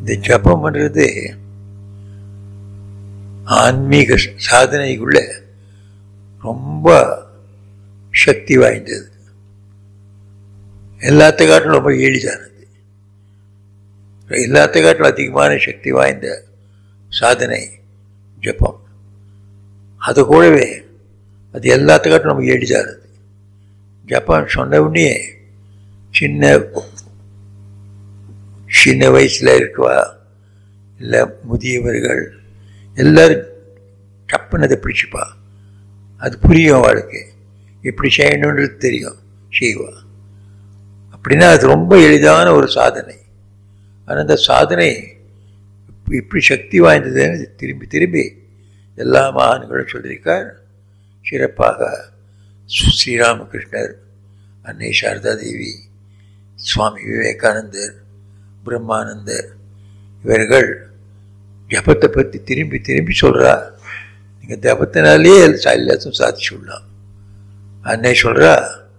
இந்த ஜபம் பண்ணுறது ஆன்மீக சாதனைக்குள்ள ரொம்ப சக்தி வாய்ந்தது எல்லாத்த காட்டிலும் ரொம்ப எளிதானது எல்லாத்த காட்டிலும் அதிகமான சக்தி வாய்ந்த சாதனை ஜபம் அது கூடவே அது எல்லாத்த காட்டிலும் ரொம்ப எளிதானது ஜப்பான் சொன்ன உடனே சின்ன சின்ன வயசில் இருக்கவா இல்லை முதியவர்கள் எல்லாரும் டப்புன்னு அதை பிடிச்சிப்பா அது புரியும் அவளுக்கு எப்படி செய்யணுன்றது தெரியும் செய்வா அப்படின்னா அது ரொம்ப எளிதான ஒரு சாதனை ஆனால் அந்த சாதனை இப்படி சக்தி வாய்ந்ததுன்னு திரும்பி திரும்பி எல்லா மகான்களும் சொல்லியிருக்கார் சிறப்பாக ஸ்ரீராமகிருஷ்ணர் அன்னை சாரதா தேவி சுவாமி விவேகானந்தர் பிரம்மானந்தர் இவர்கள் ஜபத்தை பற்றி திரும்பி திரும்பி சொல்கிறா நீங்கள் ஜபத்தினாலே எல்லாத்தையும் சாதிச்சு விடலாம் அன்னை சொல்கிறா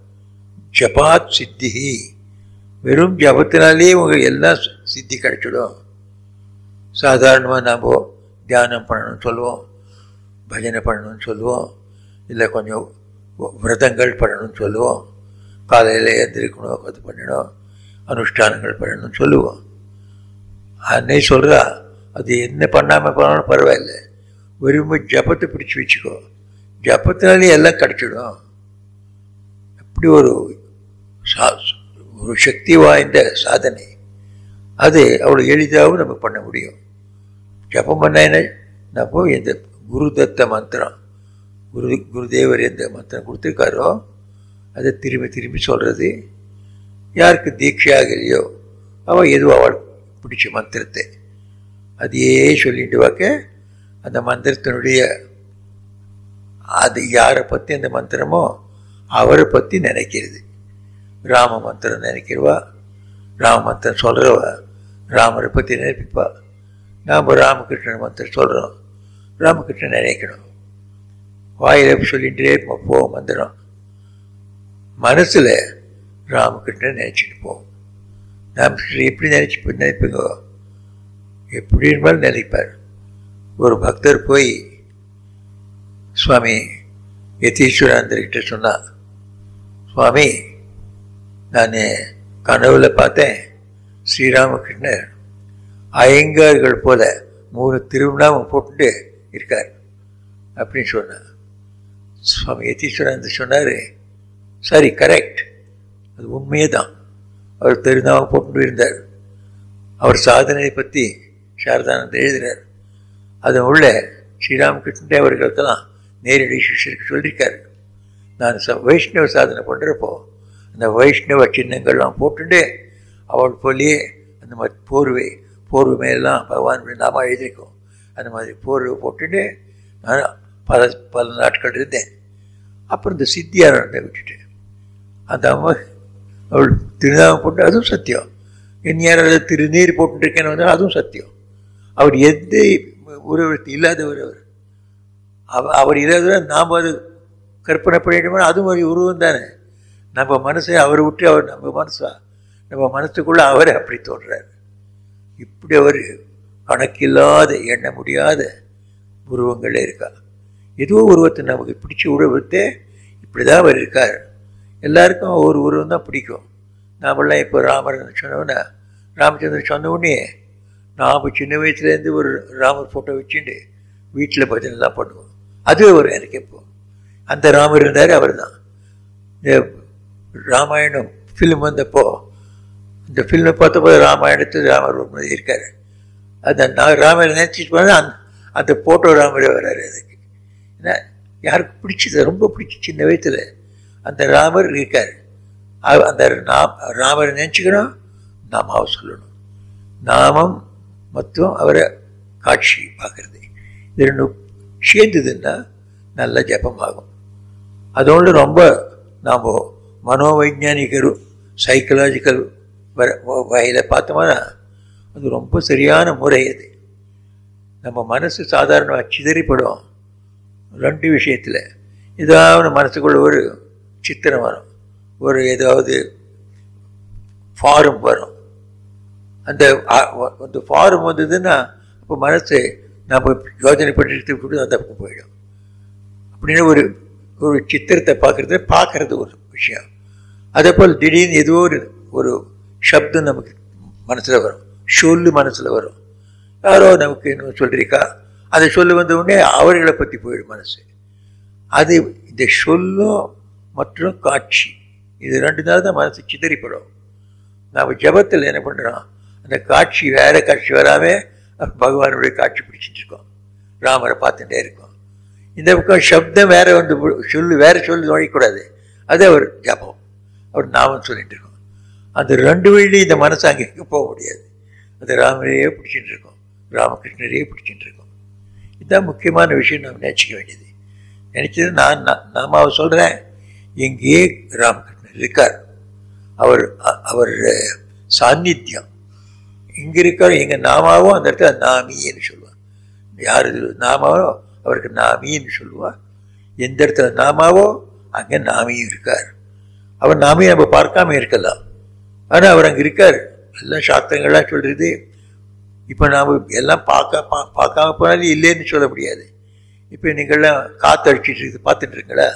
ஜபாத் சித்தி வெறும் ஜபத்தினாலே உங்களுக்கு எல்லாம் சித்தி கிடைச்சிடும் சாதாரணமாக நாம் தியானம் பண்ணணும்னு சொல்லுவோம் பஜனை பண்ணணும்னு சொல்லுவோம் இல்லை கொஞ்சம் விரதங்கள் பண்ணணும்னு சொல்லுவோம் காலையில் எழுந்திருக்கணும் அது பண்ணணும் அனுஷ்டானங்கள் பண்ணணும்னு சொல்லுவோம் அன்னை சொல்கிறா அது என்ன பண்ணாமல் பண்ணணும் பரவாயில்ல விரும்ப ஜபத்தை பிடிச்சி வச்சுக்கோ ஜபத்தினாலே எல்லாம் கிடச்சிடும் அப்படி ஒரு சா ஒரு சக்தி வாய்ந்த சாதனை அது அவ்வளோ எளிதாகவும் நம்ம பண்ண முடியும் ஜபம் பண்ண என்ன நம்ம இந்த குரு தத்த மந்திரம் குரு குருதேவர் எந்த மந்திரம் கொடுத்துருக்காரோ அதை திரும்பி திரும்பி சொல்கிறது யாருக்கு தீட்சை ஆகலையோ அவள் எதுவும் அவள் பிடிச்ச மந்திரத்தை அதையே சொல்லிட்டு வாக்க அந்த மந்திரத்தினுடைய அது யாரை பற்றி அந்த மந்திரமோ அவரை பற்றி நினைக்கிறது ராம மந்திரம் நினைக்கிறவா ராம மந்திரம் சொல்கிறவா ராமரை பற்றி நினைப்பிப்பா நாம் ராமகிருஷ்ணன் மந்திரம் சொல்கிறோம் ராமகிருஷ்ணன் நினைக்கணும் வாயில் சொல்லிகிட்டே போ மந்திரம் மனசில் ராமகிருஷ்ணன் நினச்சிட்டு போவோம் நாம் எப்படி நினச்சி நினைப்பீங்க எப்படி இருந்தாலும் நினைப்பார் ஒரு பக்தர் போய் சுவாமி யதீஸ்வராந்தர்கிட்ட சொன்னான் சுவாமி நான் கனவுல பார்த்தேன் ஸ்ரீராமகிருஷ்ணர் ஐயங்கார்கள் போல மூணு திருவிழாவும் போட்டுட்டு இருக்கார் அப்படின்னு சொன்னார் சுவாமி யதீஸ்வராந்தர் சொன்னார் சரி கரெக்ட் அது உண்மையே தான் அவர் திருநாமம் போட்டு இருந்தார் அவர் சாதனையை பற்றி சாரதானந்த் எழுதுகிறார் அதன் உள்ள ஸ்ரீராமகிருஷ்ணன் அவர்களுக்கெல்லாம் நேரடி சிஷ்யருக்கு சொல்லியிருக்காரு நான் ச வைஷ்ணவ சாதனை பண்ணுறப்போ அந்த வைஷ்ணவ சின்னங்கள்லாம் போட்டுட்டு அவள் போலியே அந்த மாதிரி போர்வை போர்வை மேலாம் பகவான் நாம எழுதியிருக்கோம் அந்த மாதிரி போர்வை போட்டுட்டு நான் பல பல நாட்கள் இருந்தேன் அப்புறம் இந்த சித்தியாரண்ட விட்டுட்டேன் அந்த அம்மா அவள் திருநாமம் போட்டு அதுவும் சத்தியம் என் யாராவது திருநீர் போட்டுருக்கேன்னு வந்தால் அதுவும் சத்தியம் அவர் எந்த உறவு இல்லாதவர் அவர் அவ அவர் இல்லாதவர் நாம் அது கற்பனை பண்ணிட்டோம்னா அதுவும் ஒரு உருவம் தானே நம்ம மனசை அவரை விட்டு அவர் நம்ம மனசா நம்ம மனசுக்குள்ளே அவரை அப்படி தோன்றார் இப்படி அவர் கணக்கில்லாத எண்ண முடியாத உருவங்களே இருக்கா ஏதோ உருவத்தை நமக்கு பிடிச்ச உருவத்தை இப்படி தான் அவர் இருக்கார் எல்லாருக்கும் ஒரு உருவம் தான் பிடிக்கும் நாமெல்லாம் இப்போ ராமர் சொன்னோன்னா ராமச்சந்திரன் சொன்ன உடனே நாம் சின்ன வயசுலேருந்து ஒரு ராமர் ஃபோட்டோ வச்சுட்டு வீட்டில் பஜனைலாம் பண்ணுவோம் அது ஒரு எனக்கு எப்போ அந்த ராமர் இருந்தார் அவர் தான் இந்த ராமாயணம் ஃபிலிம் வந்தப்போ இந்த ஃபில்மை பார்த்தப்போ ராமாயணத்தில் ராமர் இருக்கார் அந்த நான் ராமரை நினச்சிட்டு போனால் அந்த அந்த ஃபோட்டோ ராமரே வர்றாரு எனக்கு ஏன்னா யாருக்கு பிடிச்சது ரொம்ப பிடிச்சி சின்ன வயசில் அந்த ராமர் இருக்கார் அந்த நாம் ராமரை நினச்சிக்கணும் நாமாவை சொல்லணும் நாமம் மற்றும் அவரை காட்சி பார்க்குறது இது ரெண்டும் சேர்ந்ததுன்னா நல்ல ஜபமாகும் அதோடு ரொம்ப நாம் மனோவைஜானிகரு சைக்கலாஜிக்கல் வர வகையில் பார்த்தோம்னா அது ரொம்ப சரியான முறை அது நம்ம மனசு சாதாரணமாக சிதறிப்படும் ரெண்டு விஷயத்தில் ஏதாவது மனசுக்குள்ள ஒரு சித்திரம் வரும் ஒரு ஏதாவது ஃபாரம் வரும் அந்த அ- வ- அந்த ஃபார்ம் வந்ததுன்னா அப்போ மனசு நம்ம யோஜனை பண்ணிட்டு கூட அந்த பக்கம் போயிடும் அப்படின்னு ஒரு ஒரு சித்திரத்தை பார்க்குறது பார்க்கறது ஒரு விஷயம் அதே போல் திடீர்னு ஏதோ ஒரு ஒரு சப்தம் நமக்கு மனசில் வரும் சொல்லு மனசில் வரும் யாரோ நமக்கு இன்னும் சொல்லியிருக்கா அந்த சொல்லு வந்த உடனே அவர்களை பற்றி போயிடும் மனசு அது இந்த சொல்லும் மற்றும் காட்சி இது ரெண்டு நாள் தான் மனசு சிதறிப்படும் நாம் ஜபத்தில் என்ன பண்ணுறோம் அந்த காட்சி வேற காட்சி வராமல் பகவானுடைய காட்சி பிடிச்சிட்டு இருக்கோம் ராமரை பார்த்துட்டே இருக்கோம் இந்த பக்கம் சப்தம் வேற வந்து வி- சொல்லு வேற சொல்லு நுழையக்கூடாது அது அவர் ஜபம் அவர் நாமம் சொல்லிட்டு இருக்கோம் அந்த ரெண்டு வழியிலையும் இந்த மனசு அங்கே போக முடியாது அது ராமரையே பிடிச்சிட்டு இருக்கோம் ராமகிருஷ்ணரையே பிடிச்சிட்டு இருக்கோம் இதுதான் முக்கியமான விஷயம் நாம் நினச்சிக்க வேண்டியது நினச்சது நான் நான் நாமாவை சொல்கிறேன் எங்கேயே ராமகிருஷ்ணர் இருக்கார் அவர் அ- அவர் அஹ், சாநித்தியம் இங்கே இருக்கார் எங்கள் நாமாவும் அந்த இடத்துல நாமின்னு சொல்லுவார் யார் இது நாமாவோ அவருக்கு நாமின்னு சொல்லுவார் எந்த இடத்துல நாமாவோ அங்கே நாமியும் இருக்கார் அவர் நாமியை நம்ம பார்க்காம இருக்கலாம் ஆனால் அவர் அங்கே இருக்கார் எல்லாம் சாஸ்திரங்கள்லாம் சொல்கிறது இப்போ நாம் எல்லாம் பார்க்க பா பார்க்காம போனாலும் இல்லைன்னு சொல்ல முடியாது இப்போ நீங்கள்லாம் காற்று அடிச்சிட்டு இருக்குது பார்த்துட்டு இருக்கீங்களா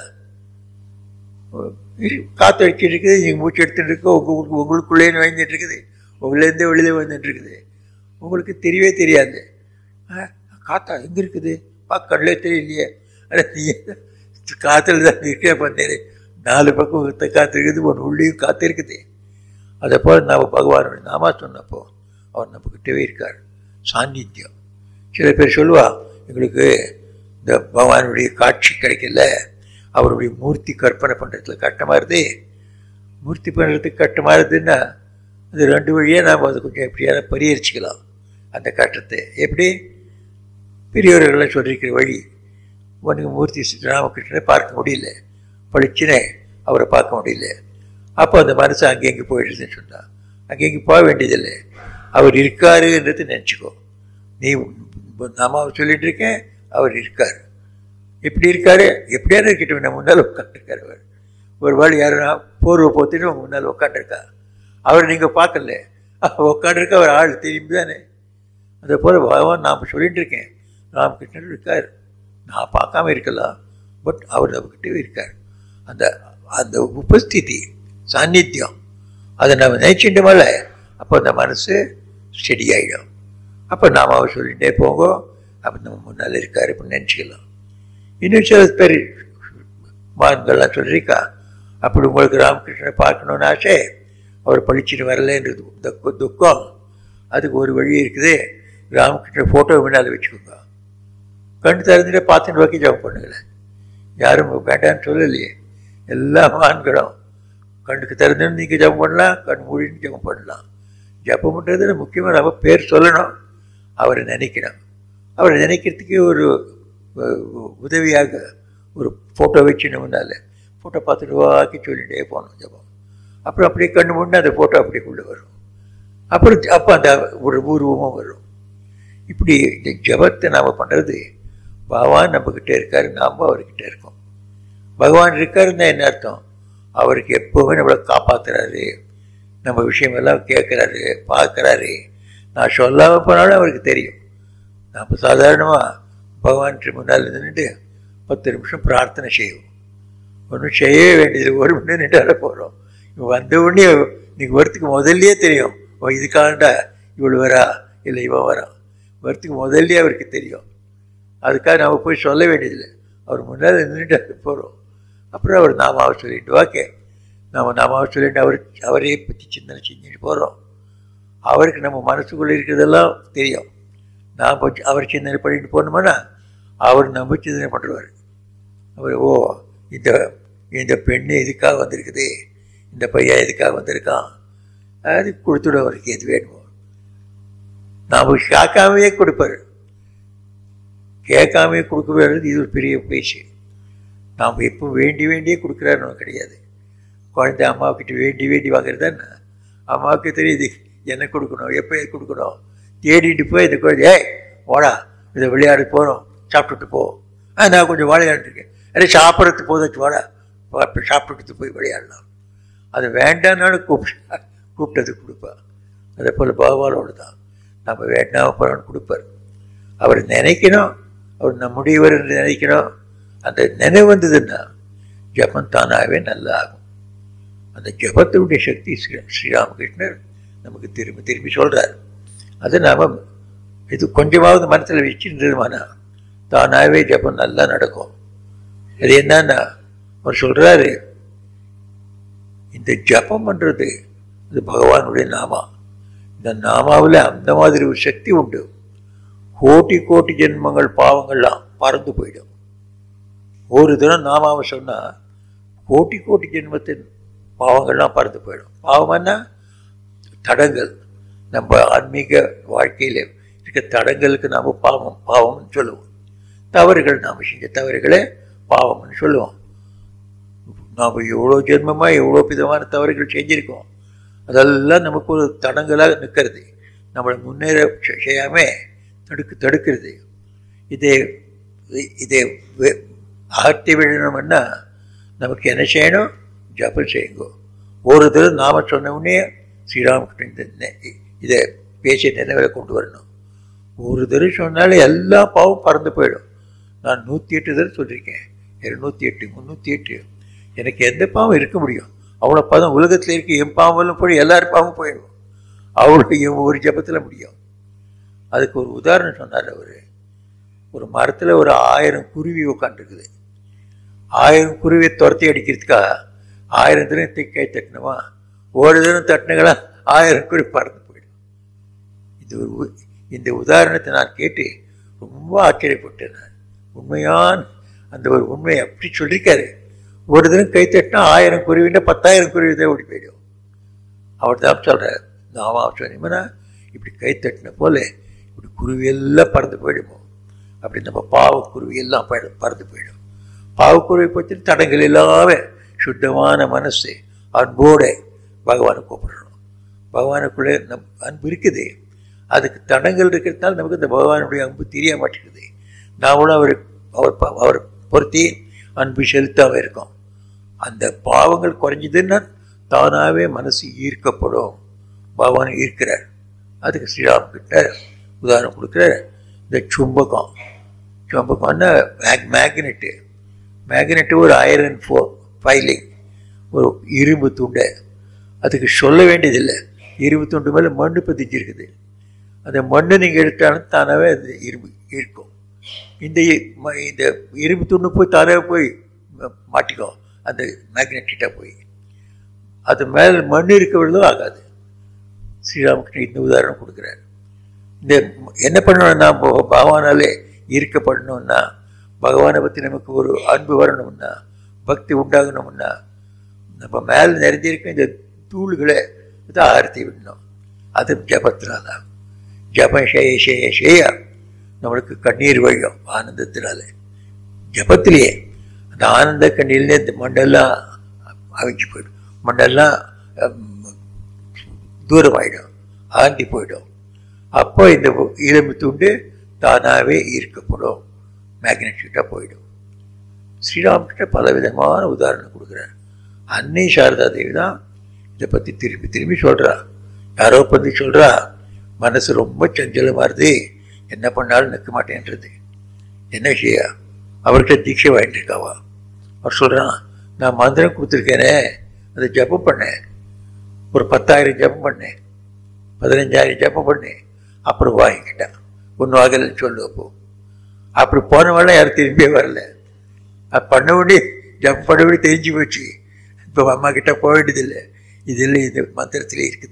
இரு- காற்று அடிச்சிட்டு இருக்குது நீங்கள் மூச்சு எடுத்துட்டு இருக்கோ உங்களுக்கு உங்களுக்குள்ளே நுழைஞ்சிட்டு இருக்குது உங்களேருந்தே வெளியே வந்துட்டு இருக்குது உங்களுக்கு தெரியவே தெரியாது ஆ, காத்தா எங்கே இருக்குது பார்க்க கண்ணிலே தெரியலையே ஆனால் நீ காற்றுல தான் இருக்கே பண்ணேன் நாலு பக்கம் ஒத்த காற்று இருக்குது ஒன்று உள்ளேயும் காற்று இருக்குது அதை போல் நாம் பகவானுடைய நாமா சொன்னப்போ அவர் நம்மக்கிட்டவே இருக்கார் சாநித்தியம் சில பேர் சொல்லுவா எங்களுக்கு இந்த பகவானுடைய காட்சி கிடைக்கல அவருடைய மூர்த்தி கற்பனை பண்ணுறதுல கஷ்டமாக இருது மூர்த்தி பண்ணுறதுக்கு கஷ்டமாக இருதுன்னா அது ரெண்டு வழியாக நாம் அதை கொஞ்சம் எப்படியான பரிகரிச்சுக்கலாம் அந்த கஷ்டத்தை எப்படி பெரியவர்கள்லாம் சொல்லியிருக்கிற வழி உனக்கு மூர்த்தி ஸ்ரீ ராமகிருஷ்ணனை பார்க்க முடியல படிச்சுனே அவரை பார்க்க முடியல அப்போ அந்த மனசு அங்கேங்க போயிடுதுன்னு சொன்னா அங்கேங்க போக வேண்டியதில்லை அவர் இருக்காருன்றது நினச்சிக்கோ நீ நாமாவை சொல்லிட்டு இருக்கேன் அவர் இருக்கார் எப்படி இருக்காரு எப்படியான இருக்கட்டும் நம்ம முன்னால் உட்காந்துருக்காரு அவர் ஒரு வேளை யாருன்னா போர்வை போத்துட்டு உங்க முன்னால் உட்காந்துருக்கா அவர் நீங்கள் பார்க்கல உட்காந்துருக்க அவர் ஆள் திரும்பி தானே அதே போல் பகவான் நாம் சொல்லிட்டு இருக்கேன் ராமகிருஷ்ணர் இருக்கார் நான் பார்க்காம இருக்கலாம் பட் அவர் நம்மக்கிட்டே இருக்கார் அந்த அந்த உபஸ்திதி சாநித்தியம் அதை நம்ம நினைச்சிட்டு மேல அப்போ அந்த மனசு ஸ்டெடி ஆகிடும் அப்போ நாம் அவர் சொல்லிகிட்டே போங்க அப்போ நம்ம முன்னால் இருக்கார் அப்படின்னு நினச்சிக்கலாம் இன்னும் சில பேர் மகான்கள்லாம் சொல்லியிருக்கா அப்படி உங்களுக்கு ராமகிருஷ்ணனை பார்க்கணுன்னு ஆசை அவர் படிச்சுட்டு வரலன்றது துக்க- துக்கம் அதுக்கு ஒரு வழி இருக்குது ராமகிருஷ்ணன் ஃபோட்டோ முன்னால் வச்சுக்கோங்க கண் திறந்துட்டு பார்த்துட்டு வைக்க ஜபம் பண்ணுங்களேன் யாரும் வேண்டாம்னு சொல்லலையே எல்லா மகான்களும் கண்ணுக்கு திறந்துன்னு நீங்கள் ஜபம் பண்ணலாம் கண் மூடின்னு ஜபம் பண்ணலாம் ஜபம் பண்ணுறதுல முக்கியமாக நம்ம பேர் சொல்லணும் அவரை நினைக்கணும் அவரை நினைக்கிறதுக்கு ஒரு அஹ், உதவியாக ஒரு ஃபோட்டோ வச்சு முன்னால் ஃபோட்டோ பார்த்துட்டு வாக்கி சொல்லிகிட்டே போகணும் ஜபம் அப்புறம் அப்படியே கண்ணு முன்னே அந்த ஃபோட்டோ அப்படியே கொண்டு வரும் அப்புறம் அப்போ அந்த ஒரு உருவமும் வரும் இப்படி இந்த ஜபத்தை நாம் பண்ணுறது பகவான் நம்மக்கிட்ட இருக்காரு நாம் அவர்கிட்ட இருக்கோம் பகவான் இருக்காருன்னா என்ன அர்த்தம் அவருக்கு எப்போவுமே நம்மளை காப்பாத்துறாரு நம்ம விஷயமெல்லாம் கேட்குறாரு பார்க்குறாரு நான் சொல்லாமல் போனாலும் அவருக்கு தெரியும் நம்ம சாதாரணமாக பகவான் முன்னால் நின்றுட்டு பத்து நிமிஷம் பிரார்த்தனை செய்வோம் ஒன்றும் செய்யவே வேண்டியது ஒரு மணி நேரம் நின்றால போகிறோம் வந்த உடனே இன்னைக்கு வரத்துக்கு முதல்லயே தெரியும் ஓ இதுக்காண்டா இவள் வரா இல்லை இவன் வரா வரத்துக்கு முதல்லயே அவருக்கு தெரியும் அதுக்காக நம்ம போய் சொல்ல வேண்டியதில்லை அவர் முன்னால் நின்றுட்டு போகிறோம் அப்புறம் அவர் நாமாவை சொல்லிட்டு ஓகே நம்ம நாமாவை சொல்லிட்டு அவர் அவரையே பற்றி சிந்தனை செஞ்சுட்டு போகிறோம் அவருக்கு நம்ம மனசுக்குள்ளே இருக்கிறதெல்லாம் தெரியும் நாம் கொஞ்சம் அவர் சிந்தனை பண்ணிட்டு போனோம்னா அவர் நம்ம சிந்தனை பண்ணுறாரு அவர் ஓ இந்த இந்த பெண்ணு இதுக்காக வந்திருக்குது இந்த பையன் இதுக்காக வந்திருக்கான் அது கொடுத்துடும் அவருக்கு எது வேணுமோ நாம் கேட்காமையே கொடுப்பாரு கேட்காமையே கொடுக்குறது இது ஒரு பெரிய பேச்சு நாம் எப்போ வேண்டி வேண்டியே கொடுக்குறாருன்னு கிடையாது குழந்தை அம்மாவுக்கிட்ட வேண்டி வேண்டி வாங்குறதானே அம்மாவுக்கு தெரியுது என்ன கொடுக்கணும் எப்போ எது கொடுக்கணும் தேடிட்டு போய் இந்த குழந்தை ஏய் வாடா இதை விளையாட போகிறோம் சாப்பிட்டுட்டு போ ஆ நான் கொஞ்சம் விளையாண்டுருக்கேன் அரே சாப்பிட்றதுக்கு போதாச்சு வாடா சாப்பிட்டுட்டு போய் விளையாடலாம் அது வேண்டாம்னாலும் கூப்பிட்டு கூப்பிட்டது கொடுப்பா அதே போல் பகவானோடு தான் நம்ம வேண்டாம பலன் கொடுப்பார் அவர் நினைக்கணும் அவர் நம்முடையவர் என்று நினைக்கணும் அந்த நினைவு வந்ததுன்னா ஜபம் தானாகவே நல்லா ஆகும் அந்த ஜபத்தினுடைய சக்தி ஸ்ரீ ஸ்ரீராமகிருஷ்ணர் நமக்கு திரும்பி திரும்பி சொல்கிறார் அது நாம் இது கொஞ்சமாவது மனசில் வச்சுருந்ததுமானா தானாகவே ஜபம் நல்லா நடக்கும் அது என்னன்னா அவர் சொல்கிறாரு இந்த ஜபம் பண்ணுறது இது பகவானுடைய நாமா இந்த நாமாவில் அந்த மாதிரி ஒரு சக்தி உண்டு கோட்டி கோட்டி ஜென்மங்கள் பாவங்கள்லாம் பறந்து போயிடும் ஒரு தினம் நாமாவை சொன்னால் கோட்டி கோட்டி ஜென்மத்தின் பாவங்கள்லாம் பறந்து போயிடும் பாவம்னா தடங்கள் நம்ம ஆன்மீக வாழ்க்கையில் இருக்க தடங்களுக்கு நாம் பாவம் பாவம்னு சொல்லுவோம் தவறுகள் நாம் செஞ்ச தவறுகளே பாவம்னு சொல்லுவோம் நாம் எவ்வளோ ஜென்மமாக எவ்வளோ விதமான தவறுகள் செஞ்சுருக்கோம் அதெல்லாம் நமக்கு ஒரு தடங்களாக நிற்கிறது நம்மளை முன்னேற செ- செய்யாம தடுக்கு தடுக்கிறது இதை இதை வெ- அகற்றி விடணும்னா நமக்கு என்ன செய்யணும் ஜபம் செய்யுங்க ஒரு தடவை நாம சொன்ன உடனே ஸ்ரீராமகிருஷ்ணன் இந்த நெ- இதை பேசிய நினைவில் கொண்டு வரணும் ஒரு தடவை சொன்னாலே எல்லா பாவம் பறந்து போயிடும் நான் நூற்றி எட்டு தடவை சொல்லியிருக்கேன் இருநூத்தி எட்டு முந்நூற்றி எட்டு எனக்கு எந்த பாவம் இருக்க முடியும் அவ்வளோ பதம் உலகத்தில் இருக்க என் பாவம் போய் எல்லாரும் பாவம் போயிடும் அவ்வளோ என் ஒரு ஜபத்தில் முடியும் அதுக்கு ஒரு உதாரணம் சொன்னார் அவர் ஒரு மரத்தில் ஒரு ஆயிரம் குருவி உட்காந்துருக்குது ஆயிரம் குருவியை துரத்தி அடிக்கிறதுக்கா ஆயிரம் தினம் திக்கை தட்டணுமா ஒரு தினம் தட்டினங்களா ஆயிரம் குருவி பறந்து போயிடும் இது ஒரு உ- இந்த உதாரணத்தை நான் கேட்டு ரொம்ப ஆச்சரியப்பட்டேன் நான் உண்மையான அந்த ஒரு உண்மையை அப்படி சொல்லியிருக்காரு ஒரு தினம் கை தட்டினா ஆயிரம் குருவின்னா பத்தாயிரம் குருவி தான் ஓடி போயிடும் அவர் தான் சொல்கிறார் நாம சொன்னீங்கன்னா இப்படி கை தட்டின போல இப்படி குருவி எல்லாம் பறந்து போயிடுமோ அப்படி நம்ம பாவக்குருவி எல்லாம் பற- பறந்து போயிடும் பாவக்குருவி பற்றி தடங்கள் எல்லாமே சுத்தமான மனசு அன்போடு பகவானை கூப்பிடுறோம் பகவானுக்குள்ளே நம் அன்பு இருக்குது அதுக்கு தடங்கள் இருக்கிறதுனால நமக்கு இந்த பகவானுடைய அன்பு தெரிய மாட்டேங்குது நாமளும் அவர் அவர் ப- அவர் பொருத்தி அன்பு செலுத்தாமல் இருக்கோம் அந்த பாவங்கள் குறைஞ்சதுன்னா தானாகவே மனசு ஈர்க்கப்படும் பகவான் ஈர்க்கிறார் அதுக்கு ஸ்ரீராம் கிட்ட உதாரணம் கொடுக்குறார் இந்த சும்பகம் சும்பகம்னா மேக் மேக்னெட்டு மேக்னெட்டு ஒரு ஐரன் ஃபோ ஃபைலிங் ஒரு இரும்பு துண்டை அதுக்கு சொல்ல வேண்டியதில்லை இரும்பு துண்டு மேலே மண்ணு பதிச்சிருக்குது அந்த மண்ணை நீங்கள் எடுத்தாலும் தானாகவே அது இரும்பு இருக்கும் இந்த இ- ம- இந்த இரும்பு துண்டு போய் தானாகவே போய் ம- மாட்டிக்கும் அந்த மேக்னெட்டிட்ட போய் அது மேலே மண் இருக்கவர்களும் ஆகாது ஸ்ரீராமகிருஷ்ணன் இந்த உதாரணம் கொடுக்குறாரு இந்த என்ன பண்ணணும்னா பக- பகவானாலே ஈர்க்கப்படணும்னா பகவானை பற்றி நமக்கு ஒரு அன்பு வரணும்னா பக்தி உண்டாகணும்னா நம்ம மேலே நிறைஞ்சிருக்க இந்த தூள்களை இதை ஆர்த்தி விடணும் அது ஜபத்தினால ஜபம் செய்ய செய்ய செய்ய நம்மளுக்கு கண்ணீர் வழியும் ஆனந்தத்தினால ஜபத்திலேயே அந்த ஆனந்த கண்ணீர்ல இந்த மண்டெல்லாம் அவிஞ்சு போயிடும் மண்டெல்லாம் அம், தூரமாயிடும் ஆந்தி போயிடும் அப்போ இந்த இரும்பு துண்டு தானாகவே ஈர்க்கப்படும் மேக்னெட்டிக்காக போயிடும் ஸ்ரீராம்கிட்ட பல விதமான உதாரணம் கொடுக்குறார் அன்னை சாரதா தேவி தான் இதை பற்றி திரும்பி திரும்பி சொல்கிறா யாரோ பற்றி சொல்கிறா மனசு ரொம்ப சஞ்சலமாக இருது என்ன பண்ணாலும் நிற்க மாட்டேன்றது என்ன செய்ய அவர்கிட்ட தீட்சை வாங்கிட்டு இருக்காவா அவர் சொல்கிறான் நான் மந்திரம் கொடுத்துருக்கேனே அதை ஜபம் பண்ணேன் ஒரு பத்தாயிரம் ஜபம் பண்ணேன் பதினஞ்சாயிரம் ஜபம் பண்ணேன் அப்புறம் வாங்கிக்கிட்டேன் ஒன்றும் ஆகலைன்னு சொல்லு அப்போ அப்படி போனவெல்லாம் யாரும் திரும்பியே வரல அது பண்ண வேண்டிய ஜப் பண்ண வேண்டிய தெரிஞ்சு போச்சு இப்போ அம்மா கிட்ட போக வேண்டியதில்லை இதில் இது மந்திரத்திலே இருக்குது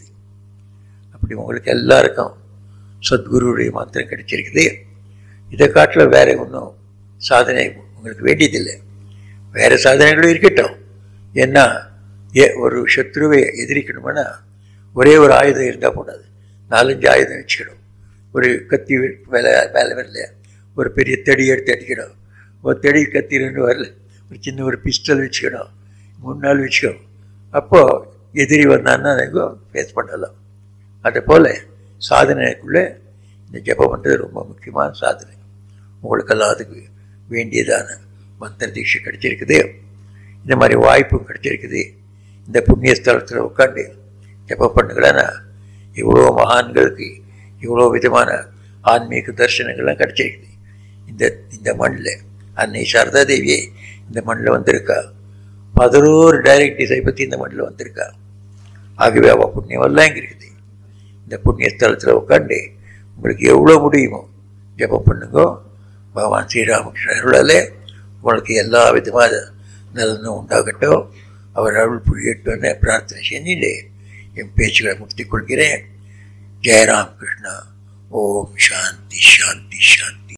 அப்படி உங்களுக்கு எல்லாருக்கும் சத்குருவுடைய மந்திரம் கிடைச்சிருக்குது இதை காட்டில் வேற ஒன்றும் சாதனை உங்களுக்கு வேண்டியதில்லை வேற சாதனைகளும் இருக்கட்டும் ஏன்னா ஏ ஒரு சத்ருவை எதிரிக்கணும்னா ஒரே ஒரு ஆயுதம் இருந்தால் போடாது நாலஞ்சு ஆயுதம் வச்சுக்கணும் ஒரு கத்தி வேலை வேலை வரல ஒரு பெரிய தடி எடுத்து அடிக்கணும் ஒரு தடி கத்தி ரெண்டு வரல ஒரு சின்ன ஒரு பிஸ்டல் வச்சுக்கணும் மூணு நாள் வச்சுக்கணும் அப்போது எதிரி வந்தான்னா நீங்கள் ஃபேஸ் பண்ணலாம் அதே போல் சாதனைக்குள்ளே இந்த ஜெபம் பண்ணுறது ரொம்ப முக்கியமான சாதனை உங்களுக்கெல்லாம் அதுக்கு வேண்டியதான மந்திர தீட்சை கிடைச்சிருக்குது இந்த மாதிரி வாய்ப்பும் கிடைச்சிருக்குது இந்த புண்ணிய ஸ்தலத்தில் உட்காந்து ஜெபம் பண்ணுங்களேன்னா இவ்வளோ மகான்களுக்கு இவ்வளோ விதமான ஆன்மீக தரிசனங்கள்லாம் கிடைச்சிருக்குது இந்த இந்த மண்ணில் அன்னை சாரதா தேவியே இந்த மண்ணில் வந்திருக்கா பதினோரு டைரக்டிஸை பற்றி இந்த மண்ணில் வந்திருக்கா ஆகவே அவள் புண்ணியமெல்லாம் இங்கே இருக்குது இந்த புண்ணிய ஸ்தலத்தில் உட்காந்து உங்களுக்கு எவ்வளோ முடியுமோ ஜெபம் பண்ணுங்க பகவான் ஸ்ரீராமகிருஷ்ண அருளாலே உங்களுக்கு எல்லா விதமான நலனும் உண்டாகட்டும் அவர் அருள் புரியட்டும்னு பிரார்த்தனை செஞ்சுட்டு என் பேச்சுகளை முடித்துக் கொள்கிறேன் ஜெயராம் கிருஷ்ணா ஓம் சாந்தி சாந்தி சாந்தி